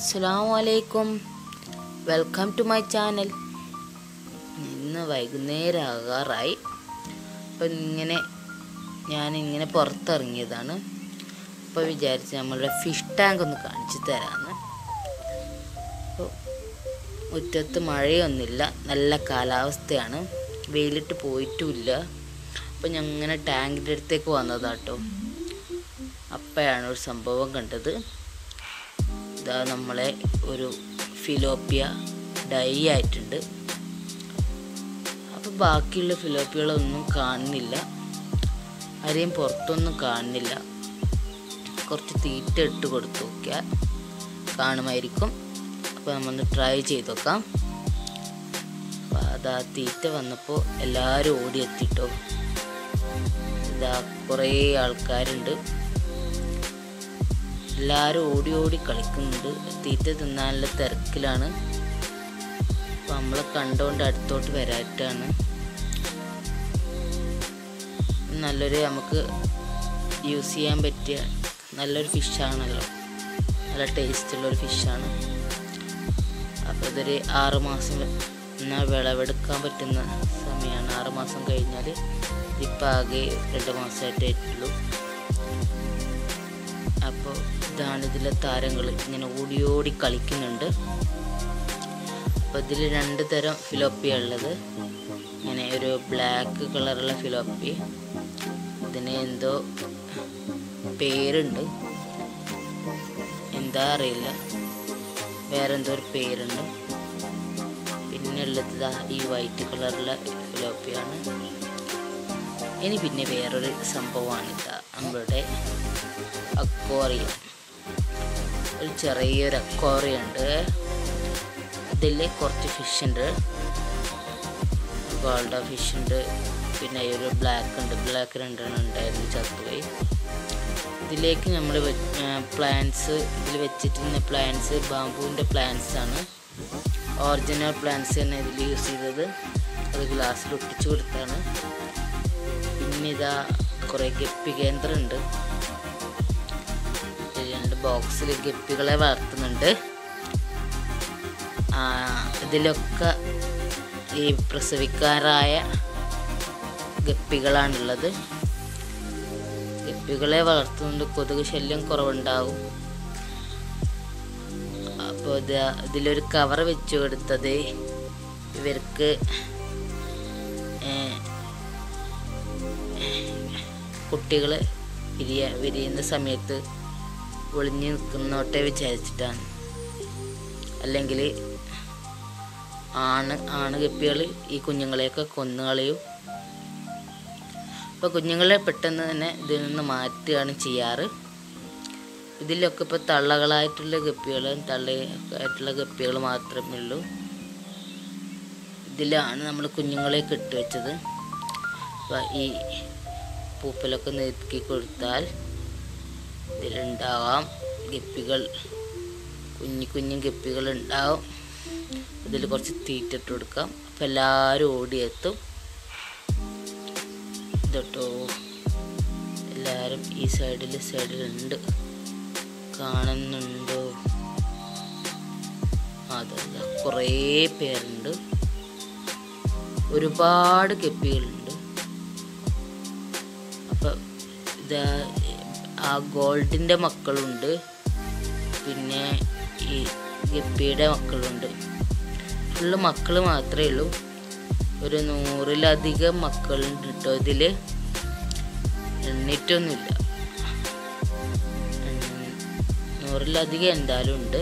അസ്സാം വലൈക്കും welcome to my channel ഇന്ന് വൈകുന്നേരം ആകാറായി അപ്പം ഇങ്ങനെ ഞാനിങ്ങനെ പുറത്തിറങ്ങിയതാണ് അപ്പോൾ വിചാരിച്ച് നമ്മളുടെ ഫിഷ് ടാങ്ക് ഒന്ന് കാണിച്ചു തരാമെന്ന് അപ്പോൾ മുറ്റത്ത് മഴയൊന്നുമില്ല നല്ല കാലാവസ്ഥയാണ് വെയിലിട്ട് പോയിട്ടുമില്ല അപ്പോൾ ഞാൻ ഇങ്ങനെ ടാങ്കിൻ്റെ അടുത്തേക്ക് വന്നതാട്ടോ അപ്പോഴാണ് ഒരു സംഭവം കണ്ടത് ഇതാ നമ്മളെ ഒരു ഫിലോപ്പിയ ഡൈ ആയിട്ടുണ്ട് അപ്പോൾ ബാക്കിയുള്ള ഫിലോപ്പികളൊന്നും കാണുന്നില്ല ആരെയും പുറത്തൊന്നും കാണുന്നില്ല കുറച്ച് തീറ്റ ഇട്ട് കൊടുത്തു നോക്കിയാൽ കാണുമായിരിക്കും അപ്പോൾ നമ്മൊന്ന് ട്രൈ ചെയ്ത് നോക്കാം അപ്പോൾ അതാ തീറ്റ വന്നപ്പോൾ എല്ലാവരും ഓടിയെത്തിട്ടോ ഇതാ കുറേ ആൾക്കാരുണ്ട് എല്ലാവരും ഓടി ഓടി കളിക്കുന്നുണ്ട് തീറ്റ തിന്നാനുള്ള തിരക്കിലാണ് അപ്പം നമ്മളെ കണ്ടുകൊണ്ട് അടുത്തോട്ട് വരാറ്റാണ് നല്ലൊരു നമുക്ക് യൂസ് ചെയ്യാൻ പറ്റിയ നല്ലൊരു ഫിഷാണല്ലോ നല്ല ടേസ്റ്റുള്ളൊരു ഫിഷാണ് അപ്പോൾ ഇതൊരു ആറ് മാസം എന്നാൽ വിളവെടുക്കാൻ പറ്റുന്ന സമയമാണ് ആറ് മാസം കഴിഞ്ഞാൽ ഇപ്പം ആകെ രണ്ട് മാസമായിട്ടേ ഉള്ളൂ അപ്പോൾ ഇതാണ് ഇതിലെ താരങ്ങൾ ഇങ്ങനെ ഓടി ഓടി കളിക്കുന്നുണ്ട് അപ്പോൾ ഇതിൽ രണ്ട് തരം ഫിലോപ്പിയ ഉള്ളത് ഇങ്ങനെ ഒരു ബ്ലാക്ക് കളറുള്ള ഫിലോപ്പി ഇതിന് എന്തോ പേരുണ്ട് എന്താ അറിയില്ല വേറെ എന്തോ ഒരു പേരുണ്ട് പിന്നെ ഉള്ളത് ഇതാ ഈ വൈറ്റ് കളറുള്ള ഫിലോപ്പിയാണ് ഇനി പിന്നെ വേറൊരു സംഭവമാണ് ഇതാ നമ്മളുടെ അക്വാറിയം ഒരു ചെറിയൊരു അക്വാറിയം ഉണ്ട് ഇതിൽ കുറച്ച് ഫിഷ് ഉണ്ട് ഗോൾഡ ഫിഷ് ഉണ്ട് പിന്നെ ഒരു ബ്ലാക്ക് ഉണ്ട് ബ്ലാക്ക് രണ്ടെണ്ണം ഉണ്ടായിരുന്നു ചത്തുപോയി ഇതിലേക്ക് നമ്മൾ പ്ലാന്റ്സ് ഇതിൽ വെച്ചിട്ടുള്ള പ്ലാന്റ്സ് ബാമ്പുവിൻ്റെ പ്ലാന്റ്സ് ആണ് ഒറിജിനൽ പ്ലാന്റ്സ് തന്നെ ഇതിൽ യൂസ് ചെയ്തത് അത് ഗ്ലാസ്സിൽ ഒട്ടിച്ചു കൊടുത്താണ് പിന്നെ ഇതാ കുറേ ഗപ്പി കേന്ദ്രമുണ്ട് രണ്ട് ബോക്സിൽ ഗപ്പികളെ വളർത്തുന്നുണ്ട് ഇതിലൊക്കെ ഈ പ്രസവിക്കാറായ ഗപ്പികളാണുള്ളത് ഗപ്പികളെ വളർത്തുന്നുണ്ട് കൊതുക് ശല്യം കുറവുണ്ടാവും അപ്പോൾ ഇത് ഇതിലൊരു കവർ വെച്ച് കൊടുത്തത് ഇവർക്ക് കുട്ടികൾ വിരിയ വിരിയുന്ന സമയത്ത് ഒളിഞ്ഞു നിൽക്കുന്നോട്ടെ വിചാരിച്ചിട്ടാണ് അല്ലെങ്കിൽ ആണ് ആണ് ഗപ്പികൾ ഈ കുഞ്ഞുങ്ങളെയൊക്കെ കൊന്നുകളയും അപ്പോൾ കുഞ്ഞുങ്ങളെ പെട്ടെന്ന് തന്നെ ഇതിൽ നിന്ന് മാറ്റുകയാണ് ചെയ്യാറ് ഇതിലൊക്കെ ഇപ്പോൾ തള്ളകളായിട്ടുള്ള ഗപ്പികളും തള്ളയായിട്ടുള്ള ഗപ്പികൾ മാത്രമേ ഉള്ളൂ ഇതിലാണ് നമ്മൾ കുഞ്ഞുങ്ങളെ കെട്ടിവെച്ചത് അപ്പോൾ ഈ പൂപ്പലൊക്കെ നീക്കി കൊടുത്താൽ ഇതിലുണ്ടാവാം ഗപ്പികൾ കുഞ്ഞു കുഞ്ഞു ഗപ്പികൾ ഉണ്ടാവും ഇതിൽ കുറച്ച് തീറ്റ ഇട്ട് കൊടുക്കാം അപ്പം എല്ലാവരും ഓടിയെത്തും ഇതട്ടോ എല്ലാവരും ഈ സൈഡിൽ സൈഡിലുണ്ട് കാണുന്നുണ്ടോ അതല്ല കുറേ പേരുണ്ട് ഒരുപാട് ഗപ്പികളുണ്ട് അപ്പം ഇതാ ആ ഗോൾഡിൻ്റെ മക്കളുണ്ട് പിന്നെ ഈ ഗപ്പിയുടെ മക്കളുണ്ട് ഫുള്ള് മക്കൾ മാത്രമേ ഉള്ളൂ ഒരു നൂറിലധികം മക്കളുണ്ട് കേട്ടോ ഇതിൽ എണ്ണിട്ടൊന്നുമില്ല നൂറിലധികം എന്തായാലും ഉണ്ട്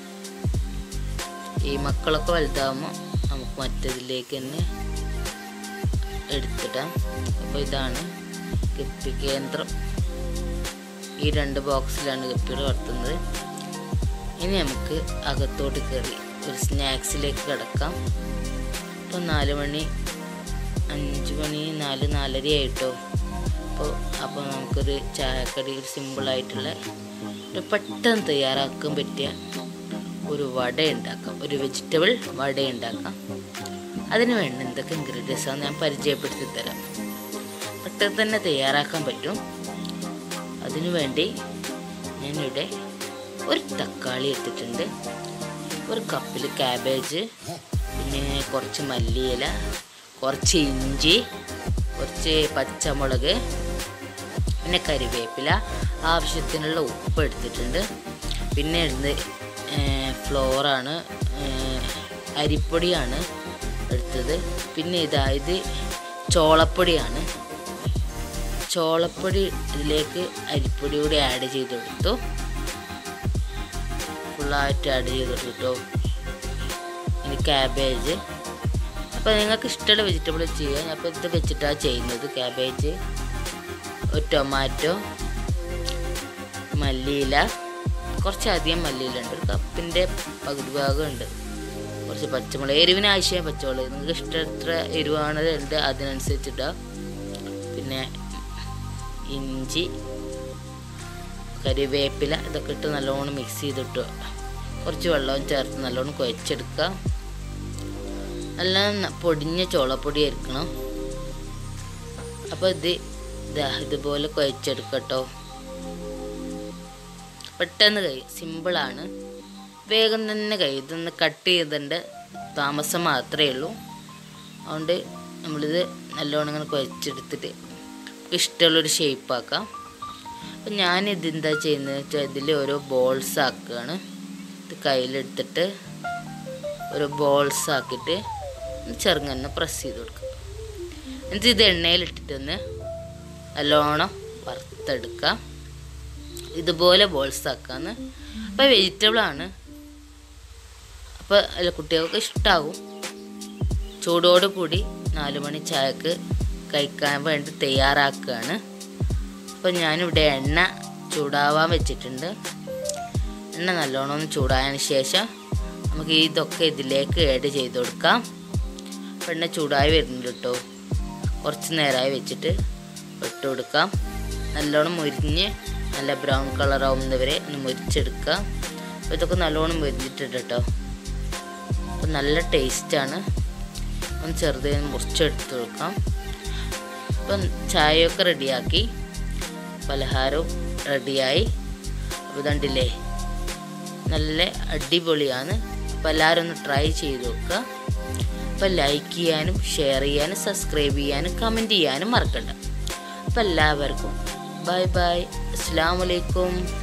ഈ മക്കളൊക്കെ വലുതാകുമ്പോൾ നമുക്ക് മറ്റതിലേക്ക് തന്നെ എടുത്തിടാം അപ്പോൾ ഇതാണ് ഗപ്പി കേന്ദ്രം ഈ രണ്ട് ബോക്സിലാണ് ഗപ്പികൾ വളർത്തുന്നത് ഇനി നമുക്ക് അകത്തോട്ട് കയറി ഒരു സ്നാക്സിലേക്ക് കിടക്കാം ഇപ്പോൾ നാല് മണി അഞ്ച് മണി നാല് നാലര ആയിട്ടോ അപ്പോൾ അപ്പോൾ നമുക്കൊരു ചായക്കടി ഒരു സിമ്പിളായിട്ടുള്ള ഒരു പെട്ടെന്ന് തയ്യാറാക്കാൻ പറ്റിയ ഒരു വട ഉണ്ടാക്കാം ഒരു വെജിറ്റബിൾ വട ഉണ്ടാക്കാം അതിന് വേണ്ട എന്തൊക്കെ ഇൻഗ്രീഡിയൻസ് ആണ് ഞാൻ പരിചയപ്പെടുത്തി തരാം പെട്ടെന്ന് തന്നെ തയ്യാറാക്കാൻ പറ്റും അതിനു വേണ്ടി ഞാനിവിടെ ഒരു തക്കാളി എടുത്തിട്ടുണ്ട് ഒരു കപ്പിൽ ക്യാബേജ് പിന്നെ കുറച്ച് മല്ലിയില കുറച്ച് ഇഞ്ചി കുറച്ച് പച്ചമുളക് പിന്നെ കരിവേപ്പില ആവശ്യത്തിനുള്ള ഉപ്പ് എടുത്തിട്ടുണ്ട് പിന്നെ ഇടുന്നത് ഫ്ലോറാണ് അരിപ്പൊടിയാണ് എടുത്തത് പിന്നെ ഇതാ ഇത് ചോളപ്പൊടിയാണ് ചോളപ്പൊടി ഇതിലേക്ക് അരിപ്പൊടി കൂടി ആഡ് ചെയ്ത് കൊടുത്തു ഫുള്ളായിട്ട് ആഡ് ചെയ്ത് കൊടുത്തു ഇനി ക്യാബേജ് അപ്പോൾ നിങ്ങൾക്ക് ഇഷ്ടമുള്ള വെജിറ്റബിൾ ചെയ്യാം അപ്പോൾ ഇത് വെച്ചിട്ടാണ് ചെയ്യുന്നത് ക്യാബേജ് ഒരു ടൊമാറ്റോ മല്ലിയില കുറച്ചധികം മല്ലിയില ഉണ്ട് ഒരു കപ്പിൻ്റെ പകുതി ഭാഗം ഉണ്ട് കുറച്ച് പച്ചമുളക് എരിവിന് ആവശ്യം പച്ചമുളക് നിങ്ങൾക്ക് ഇഷ്ടം എത്ര എരിവാണ് ഉണ്ട് അതിനനുസരിച്ചിട്ടാണ് പിന്നെ ഇഞ്ചി കരിവേപ്പില ഇതൊക്കെ ഇട്ട് നല്ലോണം മിക്സ് ചെയ്തിട്ട് കുറച്ച് വെള്ളവും ചേർത്ത് നല്ലോണം കുഴച്ചെടുക്കുക എല്ലാം പൊടിഞ്ഞ ചോളപ്പൊടി ആയിരിക്കണം അപ്പോൾ ഇത് ഇതാ ഇതുപോലെ കുഴച്ചെടുക്കട്ടോ പെട്ടെന്ന് കഴിയും സിമ്പിളാണ് വേഗം തന്നെ കഴിയും ഇതൊന്ന് കട്ട് ചെയ്തിട്ടുണ്ട് താമസം മാത്രമേ ഉള്ളൂ അതുകൊണ്ട് നമ്മളിത് നല്ലോണം ഇങ്ങനെ കുഴച്ചെടുത്തിട്ട് ഇഷ്ടമുള്ളൊരു ഷേപ്പാക്കാം അപ്പം ഞാനിത് എന്താ ചെയ്യുന്നത് വെച്ചാൽ ഇതിൽ ഓരോ ബോൾസ് ആക്കുകയാണ് ഇത് കയ്യിലെടുത്തിട്ട് ഓരോ ബോൾസ് ആക്കിയിട്ട് ചെറുങ്ങനെ പ്രസ് ചെയ്ത് കൊടുക്കുക എന്നിട്ട് ഇത് എണ്ണയിലിട്ടിട്ടൊന്ന് നല്ലോണം വറുത്തെടുക്കാം ഇതുപോലെ ബോൾസ് ആക്കാന്ന് അപ്പോൾ വെജിറ്റബിളാണ് അപ്പോൾ അല്ല കുട്ടികൾക്ക് ഇഷ്ടാവും ചൂടോട് കൂടി നാല് മണി ചായക്ക് കഴിക്കാൻ വേണ്ടി തയ്യാറാക്കുകയാണ് അപ്പോൾ ഞാനിവിടെ എണ്ണ ചൂടാവാൻ വെച്ചിട്ടുണ്ട് എണ്ണ നല്ലോണം ഒന്ന് ചൂടായതിന് ശേഷം നമുക്ക് ഇതൊക്കെ ഇതിലേക്ക് ആഡ് ചെയ്ത് കൊടുക്കാം അപ്പോൾ എണ്ണ ചൂടായി വരുന്നുണ്ട് കേട്ടോ കുറച്ച് നേരമായി വെച്ചിട്ട് ഇട്ട് കൊടുക്കാം നല്ലോണം മുരിഞ്ഞ് നല്ല ബ്രൗൺ കളർ ആവുന്നവരെ ഒന്ന് മുരിച്ചെടുക്കുക അപ്പോൾ ഇതൊക്കെ നല്ലോണം മുരിഞ്ഞിട്ടുണ്ട് കേട്ടോ അപ്പോൾ നല്ല ടേസ്റ്റാണ് ഒന്ന് ചെറുതായി മുറിച്ചെടുത്ത് കൊടുക്കാം അപ്പം ചായയൊക്കെ റെഡിയാക്കി പലഹാരവും റെഡിയായി അപ്പോൾ ഇതുണ്ടില്ലേ നല്ല അടിപൊളിയാണ് അപ്പോൾ എല്ലാവരും ഒന്ന് ട്രൈ ചെയ്ത് നോക്കുക അപ്പോൾ ലൈക്ക് ചെയ്യാനും ഷെയർ ചെയ്യാനും സബ്സ്ക്രൈബ് ചെയ്യാനും കമൻറ്റ് ചെയ്യാനും മറക്കണ്ട അപ്പോൾ എല്ലാവർക്കും ബൈ ബൈ അസ്സാം വലൈക്കും